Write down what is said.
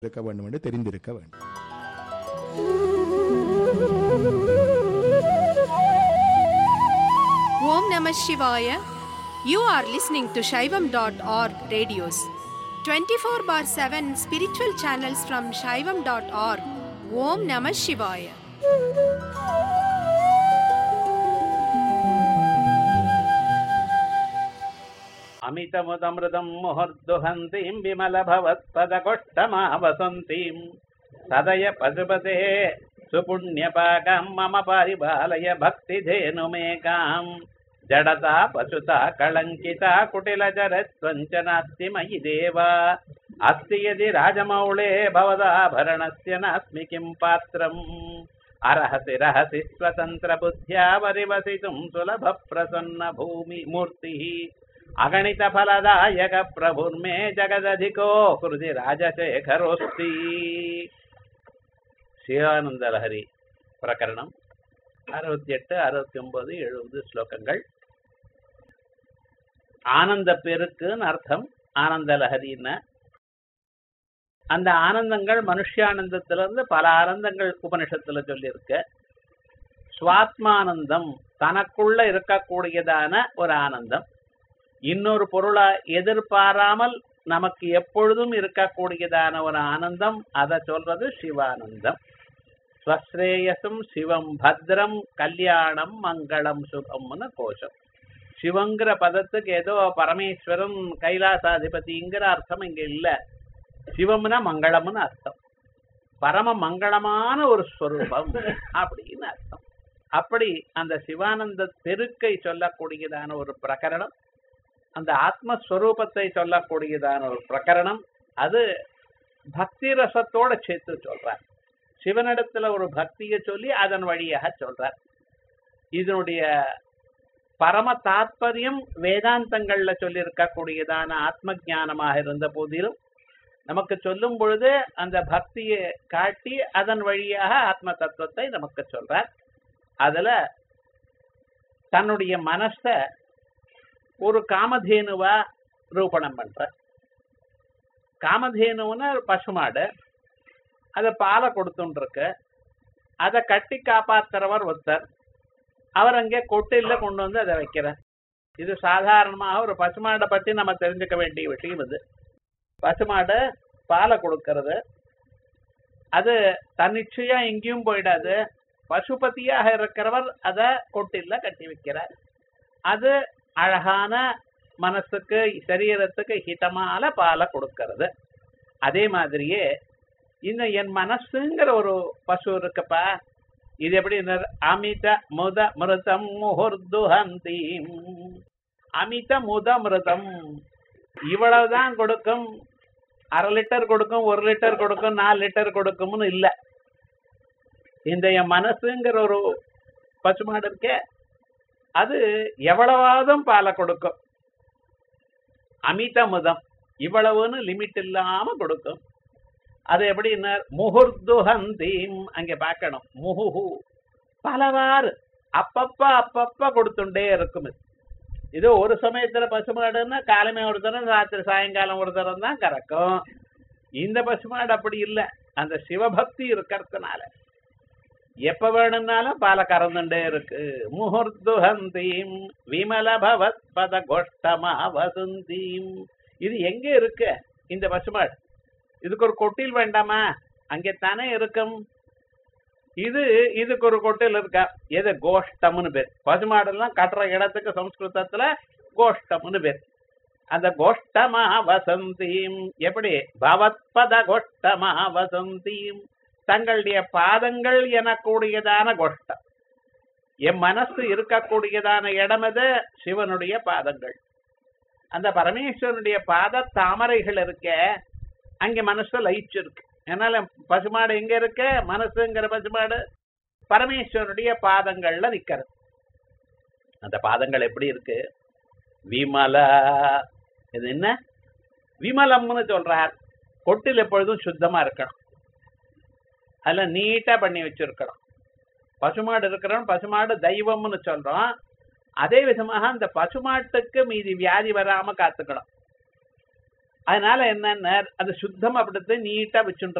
இருக்க வேண்டும் என்று தெரிந்திருக்க வேண்டும் Om Namah Shivaya. You are listening to Shaivam.org radios. 24 bar 7 spiritual channels from Shaivam.org. Om Namah Shivaya. अमितमुदमृतं मुहुर्दुहन्तीं विमलभवत्पदकोष्ठमावसन्तीं सदय पशुपते सुपुण्यपाकं मम परिपालय भक्तिधेनुमेकां जडता पशुता कलङ्किता कुटिलचरत्वञ्च नास्ति मयि देव अस्ति यदि राजमौळे भवदाभरणस्य नास्मि किं पात्रम् अर्हसि रहसि स्वतन्त्रबुद्ध्या परिवसितुं सुलभप्रसन्नभूमि मूर्तिः अगणितफलदायक प्रभुर्मे जगदधिको हृदि राजशेखरोऽस्ति சிவானந்த லஹரி பிரகரணம் அறுபத்தி எட்டு அறுபத்தி ஒன்பது எழுபது ஸ்லோகங்கள் ஆனந்த பெருக்குன்னு அர்த்தம் ஆனந்த லஹரின்னு அந்த ஆனந்தங்கள் மனுஷானந்தத்திலிருந்து பல ஆனந்தங்கள் உபனிஷத்துல சொல்லியிருக்கு சுவாத்மானந்தம் தனக்குள்ள இருக்கக்கூடியதான ஒரு ஆனந்தம் இன்னொரு பொருளை எதிர்பாராமல் நமக்கு எப்பொழுதும் இருக்கக்கூடியதான ஒரு ஆனந்தம் அதை சொல்றது சிவானந்தம் ஸ்வஸ்ரேயசும் சிவம் பத்ரம் கல்யாணம் மங்களம் சுபம்னு கோஷம் சிவங்கிற பதத்துக்கு ஏதோ பரமேஸ்வரம் கைலாசாதிபதிங்கிற அர்த்தம் இங்க இல்ல சிவம்னா மங்களம்னு அர்த்தம் பரம மங்களமான ஒரு ஸ்வரூபம் அப்படின்னு அர்த்தம் அப்படி அந்த சிவானந்த பெருக்கை சொல்லக்கூடியதான ஒரு பிரகரணம் அந்த ஆத்மஸ்வரூபத்தை சொல்லக்கூடியதான ஒரு பிரகரணம் அது பக்தி ரசத்தோட சேர்த்து சொல்றார் சிவனிடத்துல ஒரு பக்தியை சொல்லி அதன் வழியாக சொல்றார் இதனுடைய பரம தாத்பரியம் வேதாந்தங்கள்ல சொல்லி இருக்கக்கூடியதான ஆத்ம ஞானமாக இருந்த போதிலும் நமக்கு சொல்லும் பொழுது அந்த பக்தியை காட்டி அதன் வழியாக ஆத்ம தத்துவத்தை நமக்கு சொல்றார் அதுல தன்னுடைய மனச ஒரு காமதேனுவா ரூபணம் பண்ற காமதேனுன்னு ஒரு பசுமாடு அதை பாலை கொடுத்துருக்கு அதை கட்டி காப்பாத்துறவர் ஒருத்தர் அவர் அங்கே கொட்டில கொண்டு வந்து அதை வைக்கிறார் இது சாதாரணமாக ஒரு பசுமாடை பற்றி நம்ம தெரிஞ்சுக்க வேண்டிய விஷயம் இது பசுமாடு பாலை கொடுக்கறது அது தன்னிச்சையா எங்கேயும் போயிடாது பசுபதியாக இருக்கிறவர் அதை கொட்டில கட்டி வைக்கிறார் அது அழகான மனசுக்கு சரீரத்துக்கு ஹிதமான பாலை கொடுக்கறது அதே மாதிரியே இன்னும் என் மனசுங்கிற ஒரு பசு இருக்குப்பா இது எப்படி அமித முத மிருதம் முகுர்துஹந்தீம் அமித முத மிருதம் இவ்வளவுதான் கொடுக்கும் அரை லிட்டர் கொடுக்கும் ஒரு லிட்டர் கொடுக்கும் நாலு லிட்டர் கொடுக்கும்னு இல்ல இந்த என் மனசுங்கிற ஒரு பசுமாடு இருக்கே அது எவ்வளவாதும் பாலை கொடுக்கும் அமிதமுதம் இவ்வளவுன்னு லிமிட் இல்லாம கொடுக்கும் அது எப்படின்னா முகுர்துஹந்தீம் அங்க பார்க்கணும் முகுஹு பலவாறு அப்பப்ப அப்பப்ப கொடுத்துட்டே இருக்கும் இது இது ஒரு சமயத்துல பசுமாடுன்னா காலமே ஒரு தரம் ராத்திரி சாயங்காலம் ஒரு தரம் தான் கறக்கும் இந்த பசுமாடு அப்படி இல்லை அந்த சிவபக்தி இருக்கிறதுனால எப்ப வேணும்னாலும் பால கறந்துட்டே இருக்கு முகூர்த்துஹந்தீம் விமல பவத் பத கோஷ்டமா வசுந்தீம் இது எங்க இருக்கு இந்த பசுமாடு இதுக்கு ஒரு கொட்டில் வேண்டாமா அங்கே தானே இருக்கும் இது இதுக்கு ஒரு கொட்டில் இருக்கா எது கோஷ்டம்னு பேர் பசுமாடெல்லாம் கட்டுற இடத்துக்கு சம்ஸ்கிருதத்துல கோஷ்டம்னு பேர் அந்த கோஷ்டமா வசந்தீம் எப்படி பவத்பத கோஷ்டமா வசந்தீம் தங்களுடைய பாதங்கள் எனக்கூடியதான கோஷ்டம் என் மனசு இருக்கக்கூடியதான இடம் எது சிவனுடைய பாதங்கள் அந்த பரமேஸ்வரனுடைய பாத தாமரைகள் இருக்க அங்க மனசு லயிச்சிருக்கு அதனால பசுமாடு எங்க இருக்க மனசுங்கிற பசுமாடு பரமேஸ்வரனுடைய பாதங்கள்ல நிக்கிறது அந்த பாதங்கள் எப்படி இருக்கு விமல இது என்ன விமலம்னு சொல்றார் கொட்டில் எப்பொழுதும் சுத்தமா இருக்கணும் அதுல நீட்டா பண்ணி வச்சிருக்கணும் பசுமாடு இருக்கிறோம் பசுமாடு தெய்வம்னு சொல்றோம் அதே விதமாக அந்த பசுமாட்டுக்கு மீதி வியாதி வராம காத்துக்கணும் அதனால என்ன அது சுத்தம் அப்படித்தான் நீட்டா வச்சுட்டு